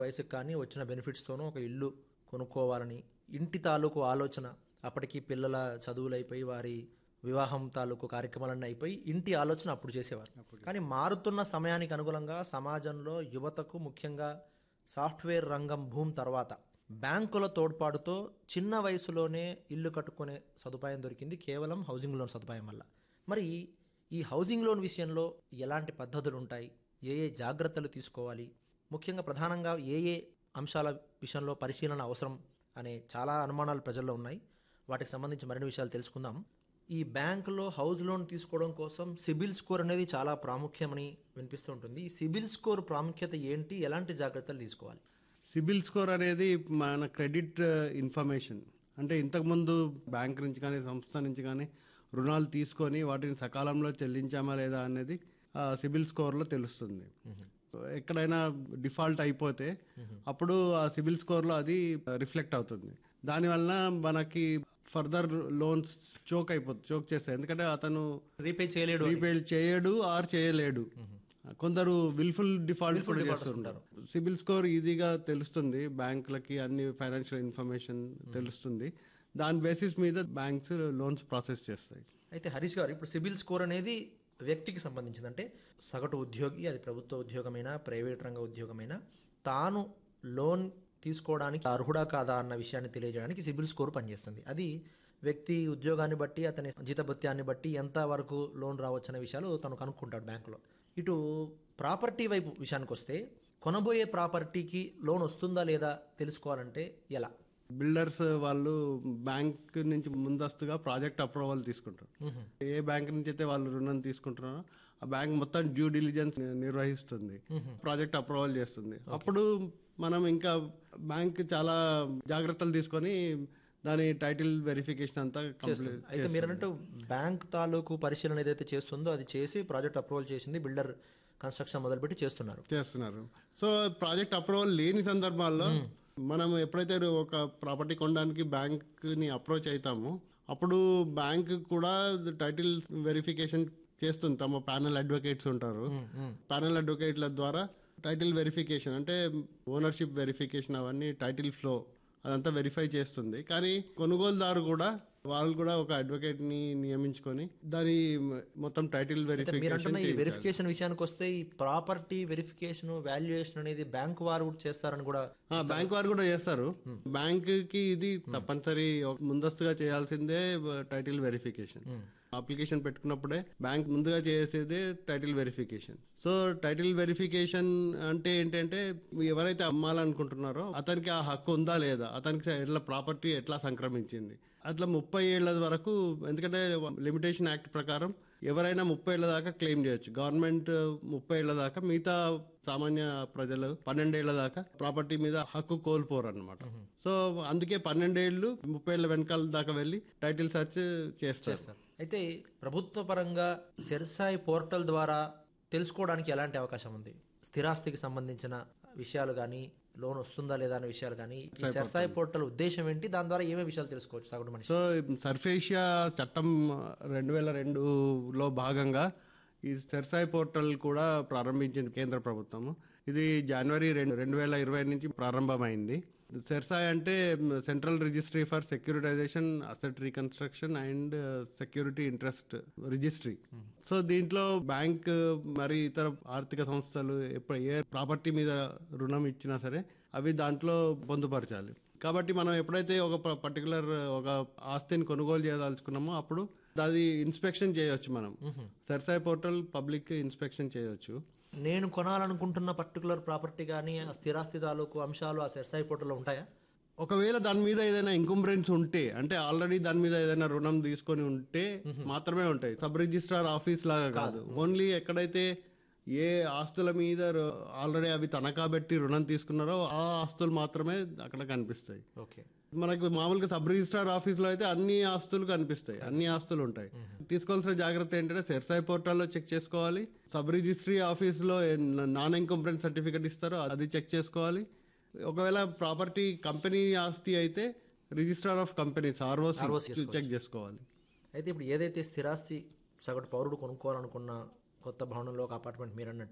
వయసుకు కానీ వచ్చిన బెనిఫిట్స్తోనూ ఒక ఇల్లు కొనుక్కోవాలని ఇంటి తాలూకు ఆలోచన అప్పటికి పిల్లల చదువులు అయిపోయి వారి వివాహం తాలూకు కార్యక్రమాలన్నీ అయిపోయి ఇంటి ఆలోచన అప్పుడు చేసేవారు కానీ మారుతున్న సమయానికి అనుగుణంగా సమాజంలో యువతకు ముఖ్యంగా సాఫ్ట్వేర్ రంగం భూమి తర్వాత బ్యాంకుల తోడ్పాటుతో చిన్న వయసులోనే ఇల్లు కట్టుకునే సదుపాయం దొరికింది కేవలం హౌసింగ్ లోన్ సదుపాయం వల్ల మరి ఈ హౌసింగ్ లోన్ విషయంలో ఎలాంటి పద్ధతులు ఉంటాయి ఏ ఏ జాగ్రత్తలు తీసుకోవాలి ముఖ్యంగా ప్రధానంగా ఏ ఏ అంశాల విషయంలో పరిశీలన అవసరం అనే చాలా అనుమానాలు ప్రజల్లో ఉన్నాయి వాటికి సంబంధించి మరిన్ని విషయాలు తెలుసుకుందాం ఈ బ్యాంకులో హౌస్ లోన్ తీసుకోవడం కోసం సిబిల్ స్కోర్ అనేది చాలా ప్రాముఖ్యమని వినిపిస్తూ ఉంటుంది ఈ సిబిల్ స్కోర్ ప్రాముఖ్యత ఏంటి ఎలాంటి జాగ్రత్తలు తీసుకోవాలి సిబిల్ స్కోర్ అనేది మన క్రెడిట్ ఇన్ఫర్మేషన్ అంటే ఇంతకుముందు బ్యాంక్ నుంచి కానీ సంస్థ నుంచి కానీ రుణాలు తీసుకొని వాటిని సకాలంలో చెల్లించామా లేదా అనేది ఆ సిబిల్ స్కోర్లో తెలుస్తుంది ఎక్కడైనా డిఫాల్ట్ అయిపోతే అప్పుడు ఆ సిబిల్ స్కోర్లో అది రిఫ్లెక్ట్ అవుతుంది దానివల్ల మనకి ఫర్దర్ లోన్స్ చోక్ అయిపోతుంది చోక్ చేస్తాయి ఎందుకంటే అతను రీపే చేయలేడు అని. రీపే చేయడు ఆర్ చేయలేడు కొందరు విల్ఫుల్ డిఫాల్ట్ కూడా చేస్తుంటారు సిబిల్ స్కోర్ ఈజీగా తెలుస్తుంది బ్యాంకులకి అన్ని ఫైనాన్షియల్ ఇన్ఫర్మేషన్ తెలుస్తుంది దాని బేసిస్ మీద బ్యాంక్స్ లోన్స్ ప్రాసెస్ చేస్తాయి అయితే హరీష్ గారు ఇప్పుడు సిబిల్ స్కోర్ అనేది వ్యక్తికి సంబంధించింది అంటే సగటు ఉద్యోగి అది ప్రభుత్వ ఉద్యోగమైనా ప్రైవేట్ రంగ ఉద్యోగమైనా తాను లోన్ తీసుకోవడానికి అర్హుడా కాదా అన్న విషయాన్ని తెలియజేయడానికి సిబిల్ స్కోర్ పనిచేస్తుంది అది వ్యక్తి ఉద్యోగాన్ని బట్టి అతని జీతభత్యాన్ని బట్టి ఎంత వరకు లోన్ రావచ్చు అనే విషయాలు తను కనుక్కుంటాడు బ్యాంకులో ఇటు ప్రాపర్టీ వైపు విషయానికి వస్తే కొనబోయే ప్రాపర్టీకి లోన్ వస్తుందా లేదా తెలుసుకోవాలంటే ఎలా బిల్డర్స్ వాళ్ళు బ్యాంక్ నుంచి ముందస్తుగా ప్రాజెక్ట్ అప్రూవల్ తీసుకుంటారు ఏ బ్యాంక్ నుంచి అయితే వాళ్ళు రుణం తీసుకుంటున్నారో ఆ బ్యాంక్ మొత్తం డ్యూ డిలిజెన్స్ నిర్వహిస్తుంది ప్రాజెక్ట్ అప్రూవల్ చేస్తుంది అప్పుడు మనం ఇంకా బ్యాంక్ చాలా జాగ్రత్తలు తీసుకొని దాని టైటిల్ వెరిఫికేషన్ అంతా కంప్లీట్ అయితే మీరు అన్నట్టు బ్యాంక్ తాలూకు పరిశీలన ఏదైతే చేస్తుందో అది చేసి ప్రాజెక్ట్ అప్రూవల్ చేసింది బిల్డర్ కన్స్ట్రక్షన్ మొదలుపెట్టి చేస్తున్నారు చేస్తున్నారు సో ప్రాజెక్ట్ అప్రూవల్ లేని సందర్భాల్లో మనం ఎప్పుడైతే ఒక ప్రాపర్టీ కొనడానికి బ్యాంక్ ని అప్రోచ్ అవుతామో అప్పుడు బ్యాంక్ కూడా టైటిల్ వెరిఫికేషన్ చేస్తుంది తమ ప్యానల్ అడ్వకేట్స్ ఉంటారు ప్యానల్ అడ్వకేట్ల ద్వారా టైటిల్ వెరిఫికేషన్ అంటే ఓనర్షిప్ వెరిఫికేషన్ అవన్నీ టైటిల్ ఫ్లో అదంతా వెరిఫై చేస్తుంది కానీ కొనుగోలుదారు కూడా వాళ్ళు కూడా ఒక అడ్వకేట్ ని నియమించుకొని దాని మొత్తం టైటిల్ మీరు వెరిఫికేషన్ అంటున్న ఈ వెరిఫికేషన్ విషయానికి వస్తే ఈ ప్రాపర్టీ వెరిఫికేషన్ వాల్యుయేషన్ అనేది బ్యాంక్ వారు కూడా చేస్తారని కూడా ఆ, బ్యాంక్ వారు కూడా చేస్తారు బ్యాంక్ కి ఇది తప్పనిసరి ఒక- ముందస్తుగా చేయాల్సిందే టైటిల్ వెరిఫికేషన్ అప్లికేషన్ పెట్టుకున్నప్పుడే బ్యాంక్ ముందుగా చేసేదే title verification so title verification అంటే ఏంటంటే ఎవరైతే అమ్మాలనుకుంటున్నారో అతనికి ఆ హక్కు ఉందా లేదా అతనికి ఎట్లా ప్రాపర్టీ ఎట్లా సంక్రమించింది అట్లా ముప్పై ఏళ్ల వరకు ఎందుకంటే లిమిటేషన్ యాక్ట్ ప్రకారం ఎవరైనా ముప్పై ఏళ్ల దాకా క్లెయిమ్ చేయొచ్చు గవర్నమెంట్ ముప్పై ఏళ్ల దాకా మిగతా సామాన్య ప్రజలు పన్నెండేళ్ల దాకా ప్రాపర్టీ మీద హక్కు కోల్పోరు అనమాట సో అందుకే పన్నెండేళ్లు ముప్పై ఏళ్ల వెనకాల దాకా వెళ్ళి టైటిల్ సెర్చ్ చేస్తారు అయితే ప్రభుత్వ పరంగా సెర్సాయి పోర్టల్ ద్వారా తెలుసుకోవడానికి ఎలాంటి అవకాశం ఉంది స్థిరాస్తికి సంబంధించిన విషయాలు కానీ లోన్ వస్తుందా లేదా అనే విషయాలు కానీ ఈ సెర్సాయి పోర్టల్ ఉద్దేశం ఏంటి దాని ద్వారా ఏమేమి విషయాలు తెలుసుకోవచ్చు సగటు మనిషి సో సర్ఫేషియా చట్టం రెండు వేల రెండులో భాగంగా ఈ సెర్సాయి పోర్టల్ కూడా ప్రారంభించింది కేంద్ర ప్రభుత్వం ఇది జనవరి రెండు రెండు వేల ఇరవై నుంచి ప్రారంభమైంది సెర్సాయ్ అంటే central registry for securitisation asset reconstruction and security interest registry so దీంట్లో బ్యాంక్ మరి ఇతర ఆర్థిక సంస్థలు ఎప్పుడు ఏ ప్రాపర్టీ మీద రుణం ఇచ్చినా సరే అవి దాంట్లో పొందుపరచాలి కాబట్టి మనం ఎప్పుడైతే ఒక పర్టికులర్ ఒక ఆస్తిని కొనుగోలు చేయదలుచుకున్నామో అప్పుడు అది ఇన్స్పెక్షన్ చేయొచ్చు మనం సెర్సాయ్ పోర్టల్ పబ్లిక్ ఇన్స్పెక్షన్ చేయొచ్చు నేను కొనాలనుకుంటున్న పర్టికులర్ ప్రాపర్టీ కానీ ఆ స్థిరాస్తి తాలూకు అంశాలు ఆ సెర్సాయి పోర్టల్లో ఉంటాయా ఒకవేళ దాని మీద ఏదైనా ఇంకంబ్రెన్స్ ఉంటే అంటే ఆల్రెడీ దాని మీద ఏదైనా రుణం తీసుకొని ఉంటే మాత్రమే ఉంటాయి సబ్ రిజిస్ట్రార్ ఆఫీస్ లాగా కాదు ఓన్లీ ఎక్కడైతే ఏ ఆస్తుల మీద ఆల్రెడీ అవి తనఖా పెట్టి రుణం తీసుకున్నారో ఆ ఆస్తులు మాత్రమే అక్కడ కనిపిస్తాయి ఓకే మనకు మామూలుగా సబ్ రిజిస్ట్రార్ ఆఫీస్ లో అయితే అన్ని ఆస్తులు కనిపిస్తాయి అన్ని ఆస్తులు ఉంటాయి తీసుకోవాల్సిన జాగ్రత్త ఏంటంటే సెర్సాయి పోర్టల్లో చెక్ చేసుకోవాలి సబ్ రిజిస్ట్రీ ఆఫీస్ లో నాన్ ఎంకంప్రెన్స్ సర్టిఫికేట్ ఇస్తారో అది చెక్ చేసుకోవాలి ఒకవేళ ప్రాపర్టీ కంపెనీ ఆస్తి అయితే registrar of companies ROC check చేసుకోవాలి అయితే ఇప్పుడు ఏదైతే స్థిరాస్తి సగటు పౌరుడు కొనుక్కోవాలనుకున్న కొత్త భవనంలో ఒక అపార్ట్మెంట్ మీరు అన్నట్టు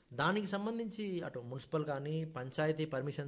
దానికి సంబంధించి అటు మున్సిపల్ కానీ పంచాయతీ పర్మిషన్స్